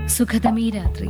സുഖതമീ രാത്രി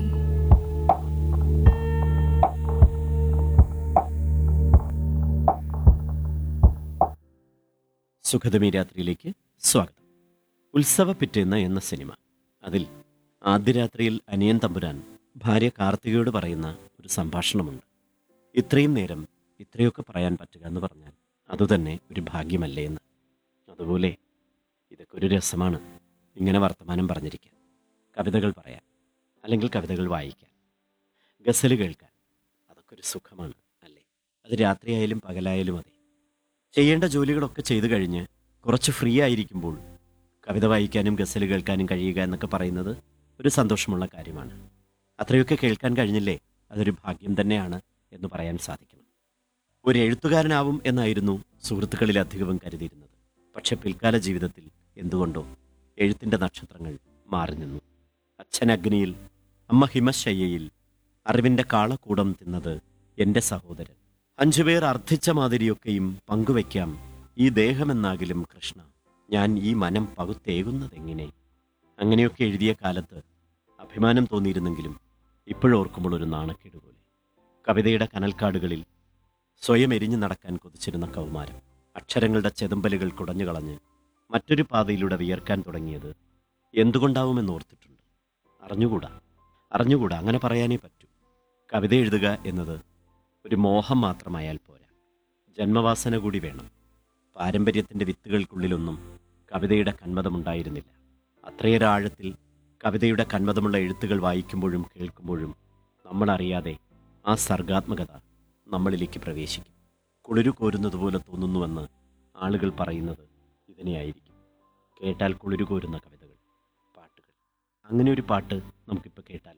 സുഖതമി രാത്രിയിലേക്ക് സ്വാഗതം ഉത്സവ പിറ്റേന്ന് എന്ന സിനിമ അതിൽ ആദ്യ രാത്രിയിൽ അനിയൻ തമ്പുരാൻ ഭാര്യ കാർത്തികയോട് പറയുന്ന ഒരു സംഭാഷണമുണ്ട് ഇത്രയും നേരം ഇത്രയൊക്കെ പറയാൻ പറ്റുക എന്ന് പറഞ്ഞാൽ അതുതന്നെ ഒരു ഭാഗ്യമല്ലേ എന്ന് അതുപോലെ ഇതൊക്കെ ഒരു രസമാണ് ഇങ്ങനെ വർത്തമാനം പറഞ്ഞിരിക്കാൻ കവിതകൾ പറയാൻ അല്ലെങ്കിൽ കവിതകൾ വായിക്കാൻ ഗസൽ കേൾക്കാൻ അതൊക്കെ ഒരു സുഖമാണ് അല്ലേ അത് രാത്രിയായാലും പകലായാലും അതെ ചെയ്യേണ്ട ജോലികളൊക്കെ ചെയ്തു കഴിഞ്ഞ് കുറച്ച് ഫ്രീ ആയിരിക്കുമ്പോൾ കവിത വായിക്കാനും ഗസൽ കേൾക്കാനും കഴിയുക എന്നൊക്കെ പറയുന്നത് ഒരു സന്തോഷമുള്ള കാര്യമാണ് അത്രയൊക്കെ കേൾക്കാൻ കഴിഞ്ഞില്ലേ അതൊരു ഭാഗ്യം തന്നെയാണ് എന്ന് പറയാൻ സാധിക്കണം ഒരു എഴുത്തുകാരനാവും എന്നായിരുന്നു സുഹൃത്തുക്കളിൽ അധികവും കരുതിയിരുന്നത് പക്ഷെ പിൽക്കാല ജീവിതത്തിൽ എന്തുകൊണ്ടോ എഴുത്തിൻ്റെ നക്ഷത്രങ്ങൾ മാറി നിന്നു അച്ഛൻ അഗ്നിയിൽ അമ്മ ഹിമശയ്യയിൽ അറിവിൻ്റെ കാളക്കൂടം തിന്നത് എൻ്റെ സഹോദരൻ അഞ്ചുപേർ അർത്ഥിച്ച മാതിരിയൊക്കെയും പങ്കുവയ്ക്കാം ഈ ദേഹമെന്നാകിലും കൃഷ്ണ ഞാൻ ഈ മനം പകുത്തേകുന്നതെങ്ങനെ അങ്ങനെയൊക്കെ എഴുതിയ കാലത്ത് അഭിമാനം തോന്നിയിരുന്നെങ്കിലും ഇപ്പോഴോർക്കുമ്പോൾ ഒരു നാണക്കേട് പോലെ കവിതയുടെ കനൽക്കാടുകളിൽ സ്വയം എരിഞ്ഞു നടക്കാൻ കൊതിച്ചിരുന്ന കൗമാരം അക്ഷരങ്ങളുടെ ചെതുമ്പലുകൾ കുടഞ്ഞു കളഞ്ഞ് മറ്റൊരു പാതയിലൂടെ വിയർക്കാൻ തുടങ്ങിയത് എന്തുകൊണ്ടാവുമെന്ന് ഓർത്തിട്ടുണ്ട് അറിഞ്ഞുകൂടാ അറിഞ്ഞുകൂടാ അങ്ങനെ പറയാനേ പറ്റൂ കവിത എഴുതുക എന്നത് ഒരു മോഹം മാത്രമായാൽ പോരാ ജന്മവാസന കൂടി വേണം പാരമ്പര്യത്തിൻ്റെ വിത്തുകൾക്കുള്ളിലൊന്നും കവിതയുടെ കന്മതമുണ്ടായിരുന്നില്ല അത്രയേറെ ആഴത്തിൽ കവിതയുടെ കന്മതമുള്ള എഴുത്തുകൾ വായിക്കുമ്പോഴും കേൾക്കുമ്പോഴും നമ്മളറിയാതെ ആ സർഗാത്മകത നമ്മളിലേക്ക് പ്രവേശിക്കും കുളിരു കോരുന്നതുപോലെ തോന്നുന്നുവെന്ന് ആളുകൾ പറയുന്നത് ഇതിനെയായിരിക്കും കേട്ടാൽ കുളിരു കോരുന്ന കവിതകൾ പാട്ടുകൾ അങ്ങനെ ഒരു പാട്ട് നമുക്കിപ്പോൾ കേട്ടാൽ